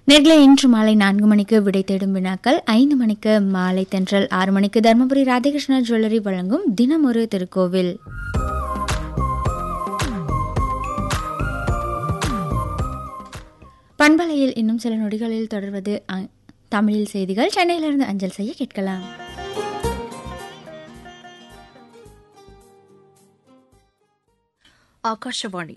நேர்களை இன்று மாலை நான்கு மணிக்கு விடை தேடும் வினாக்கள் ஐந்து மணிக்கு மாலை தென்றல் ஆறு மணிக்கு தருமபுரி ராதாகிருஷ்ணா ஜுவல்லரி வழங்கும் தினமொரு திருக்கோவில் பண்பலையில் இன்னும் சில நொடிகளில் தொடர்வது அ- தமிழில் செய்திகள் சென்னையிலிருந்து அஞ்சல் செய்ய கேட்கலாம் ಆಕಾಶವಾಣಿ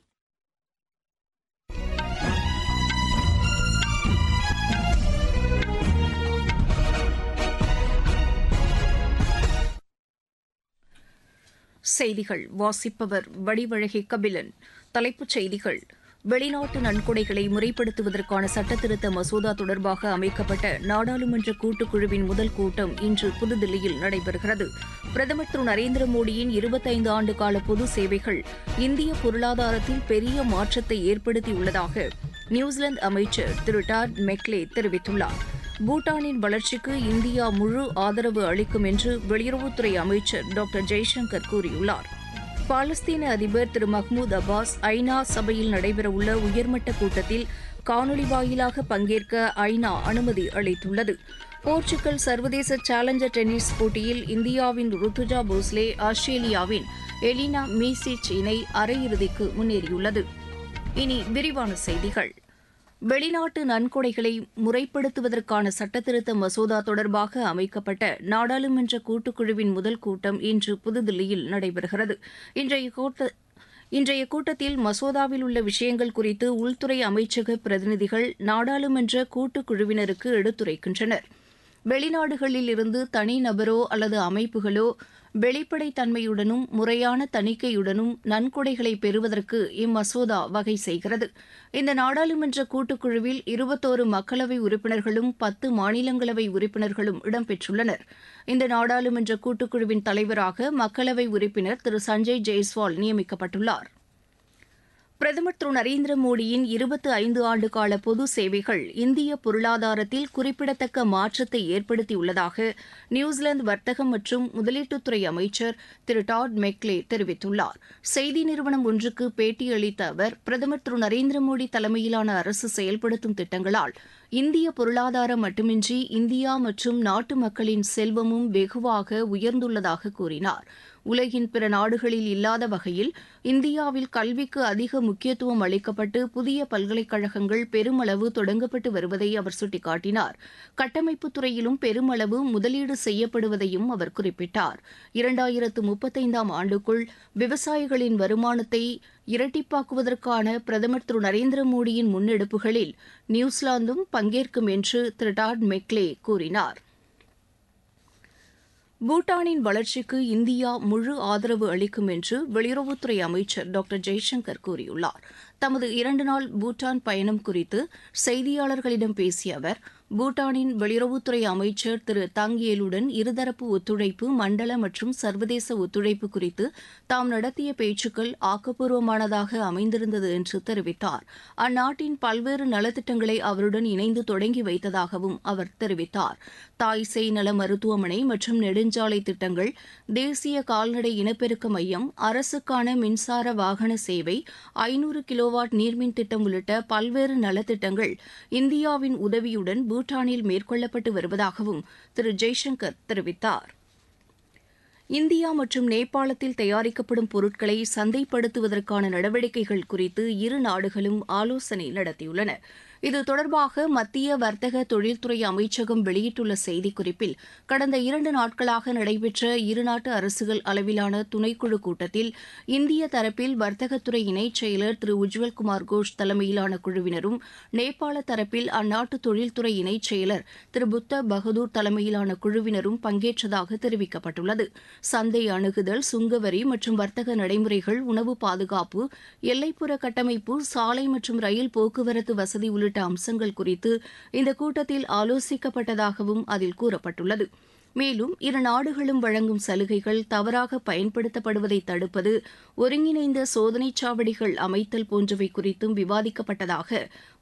செய்திகள் வாசிப்பவர் வடிவழகி கபிலன் தலைப்புச் செய்திகள் வெளிநாட்டு நன்கொடைகளை முறைப்படுத்துவதற்கான சட்டத்திருத்த மசோதா தொடர்பாக அமைக்கப்பட்ட நாடாளுமன்ற கூட்டுக்குழுவின் முதல் கூட்டம் இன்று புதுதில்லியில் நடைபெறுகிறது பிரதமர் திரு நரேந்திர மோடியின் இருபத்தைந்து ஆண்டு கால பொது சேவைகள் இந்திய பொருளாதாரத்தில் பெரிய மாற்றத்தை ஏற்படுத்தியுள்ளதாக நியூசிலாந்து அமைச்சர் திரு டாட் மெக்லே தெரிவித்துள்ளார் பூட்டானின் வளர்ச்சிக்கு இந்தியா முழு ஆதரவு அளிக்கும் என்று வெளியுறவுத்துறை அமைச்சர் டாக்டர் ஜெய்சங்கர் கூறியுள்ளார் பாலஸ்தீன அதிபர் திரு மஹ்மூத் அப்பாஸ் ஐநா சபையில் நடைபெறவுள்ள உயர்மட்ட கூட்டத்தில் காணொலி வாயிலாக பங்கேற்க ஐநா அனுமதி அளித்துள்ளது போர்ச்சுகல் சர்வதேச சேலஞ்சர் டென்னிஸ் போட்டியில் இந்தியாவின் ருத்துஜா போஸ்லே ஆஸ்திரேலியாவின் எலினா மீசிச் இணை அரையிறுதிக்கு முன்னேறியுள்ளது இனி விரிவான செய்திகள் வெளிநாட்டு நன்கொடைகளை முறைப்படுத்துவதற்கான சட்டத்திருத்த மசோதா தொடர்பாக அமைக்கப்பட்ட நாடாளுமன்ற கூட்டுக்குழுவின் முதல் கூட்டம் இன்று புதுதில்லியில் நடைபெறுகிறது இன்றைய கூட்ட இன்றைய கூட்டத்தில் மசோதாவில் உள்ள விஷயங்கள் குறித்து உள்துறை அமைச்சக பிரதிநிதிகள் நாடாளுமன்ற கூட்டுக்குழுவினருக்கு எடுத்துரைக்கின்றனர் வெளிநாடுகளில் இருந்து தனிநபரோ அல்லது அமைப்புகளோ வெளிப்படைத்தன்மையுடனும் முறையான தணிக்கையுடனும் நன்கொடைகளை பெறுவதற்கு இம்மசோதா வகை செய்கிறது இந்த நாடாளுமன்ற கூட்டுக்குழுவில் இருபத்தோரு மக்களவை உறுப்பினர்களும் பத்து மாநிலங்களவை உறுப்பினர்களும் இடம்பெற்றுள்ளனர் இந்த நாடாளுமன்ற கூட்டுக்குழுவின் தலைவராக மக்களவை உறுப்பினர் திரு சஞ்சய் ஜெய்ஸ்வால் நியமிக்கப்பட்டுள்ளார் பிரதமர் திரு நரேந்திர மோடியின் இருபத்து ஐந்து ஆண்டு கால பொது சேவைகள் இந்திய பொருளாதாரத்தில் குறிப்பிடத்தக்க மாற்றத்தை ஏற்படுத்தியுள்ளதாக நியூசிலாந்து வர்த்தகம் மற்றும் முதலீட்டுத்துறை அமைச்சர் திரு டாட் மெக்லே தெரிவித்துள்ளார் செய்தி நிறுவனம் ஒன்றுக்கு பேட்டியளித்த அவர் பிரதமர் திரு நரேந்திர மோடி தலைமையிலான அரசு செயல்படுத்தும் திட்டங்களால் இந்திய பொருளாதாரம் மட்டுமின்றி இந்தியா மற்றும் நாட்டு மக்களின் செல்வமும் வெகுவாக உயர்ந்துள்ளதாக கூறினார் உலகின் பிற நாடுகளில் இல்லாத வகையில் இந்தியாவில் கல்விக்கு அதிக முக்கியத்துவம் அளிக்கப்பட்டு புதிய பல்கலைக்கழகங்கள் பெருமளவு தொடங்கப்பட்டு வருவதை அவர் சுட்டிக்காட்டினார் கட்டமைப்புத் துறையிலும் பெருமளவு முதலீடு செய்யப்படுவதையும் அவர் குறிப்பிட்டார் இரண்டாயிரத்து முப்பத்தைந்தாம் ஆண்டுக்குள் விவசாயிகளின் வருமானத்தை இரட்டிப்பாக்குவதற்கான பிரதமர் திரு நரேந்திர மோடியின் முன்னெடுப்புகளில் நியூசிலாந்தும் பங்கேற்கும் என்று திரு டாட் மெக்லே கூறினார் பூட்டானின் வளர்ச்சிக்கு இந்தியா முழு ஆதரவு அளிக்கும் என்று வெளியுறவுத்துறை அமைச்சர் டாக்டர் ஜெய்சங்கர் கூறியுள்ளார் தமது இரண்டு நாள் பூட்டான் பயணம் குறித்து செய்தியாளர்களிடம் பேசிய அவர் பூட்டானின் வெளியுறவுத்துறை அமைச்சர் திரு தங்கேலுடன் இருதரப்பு ஒத்துழைப்பு மண்டல மற்றும் சர்வதேச ஒத்துழைப்பு குறித்து தாம் நடத்திய பேச்சுக்கள் ஆக்கப்பூர்வமானதாக அமைந்திருந்தது என்று தெரிவித்தார் அந்நாட்டின் பல்வேறு நலத்திட்டங்களை அவருடன் இணைந்து தொடங்கி வைத்ததாகவும் அவர் தெரிவித்தார் தாய்சேய் நல மருத்துவமனை மற்றும் நெடுஞ்சாலை திட்டங்கள் தேசிய கால்நடை இனப்பெருக்க மையம் அரசுக்கான மின்சார வாகன சேவை ஐநூறு கிலோவாட் நீர்மின் திட்டம் உள்ளிட்ட பல்வேறு நலத்திட்டங்கள் இந்தியாவின் உதவியுடன் பூட்டானில் மேற்கொள்ளப்பட்டு வருவதாகவும் திரு ஜெய்சங்கர் தெரிவித்தார் இந்தியா மற்றும் நேபாளத்தில் தயாரிக்கப்படும் பொருட்களை சந்தைப்படுத்துவதற்கான நடவடிக்கைகள் குறித்து இரு நாடுகளும் ஆலோசனை நடத்தியுள்ளன இது தொடர்பாக மத்திய வர்த்தக தொழில்துறை அமைச்சகம் வெளியிட்டுள்ள செய்திக்குறிப்பில் கடந்த இரண்டு நாட்களாக நடைபெற்ற இருநாட்டு அரசுகள் அளவிலான துணைக்குழு கூட்டத்தில் இந்திய தரப்பில் வர்த்தகத்துறை இணைச் செயலர் திரு உஜ்வல்குமார் கோஷ் தலைமையிலான குழுவினரும் நேபாள தரப்பில் அந்நாட்டு தொழில்துறை இணைச் செயலர் திரு புத்த பகதூர் தலைமையிலான குழுவினரும் பங்கேற்றதாக தெரிவிக்கப்பட்டுள்ளது சந்தை அணுகுதல் சுங்கவரி மற்றும் வர்த்தக நடைமுறைகள் உணவு பாதுகாப்பு எல்லைப்புற கட்டமைப்பு சாலை மற்றும் ரயில் போக்குவரத்து வசதி உள்ளிட்ட அம்சங்கள் குறித்து இந்த கூட்டத்தில் ஆலோசிக்கப்பட்டதாகவும் அதில் கூறப்பட்டுள்ளது மேலும் இரு நாடுகளும் வழங்கும் சலுகைகள் தவறாக பயன்படுத்தப்படுவதை தடுப்பது ஒருங்கிணைந்த சோதனைச் சாவடிகள் அமைத்தல் போன்றவை குறித்தும் விவாதிக்கப்பட்டதாக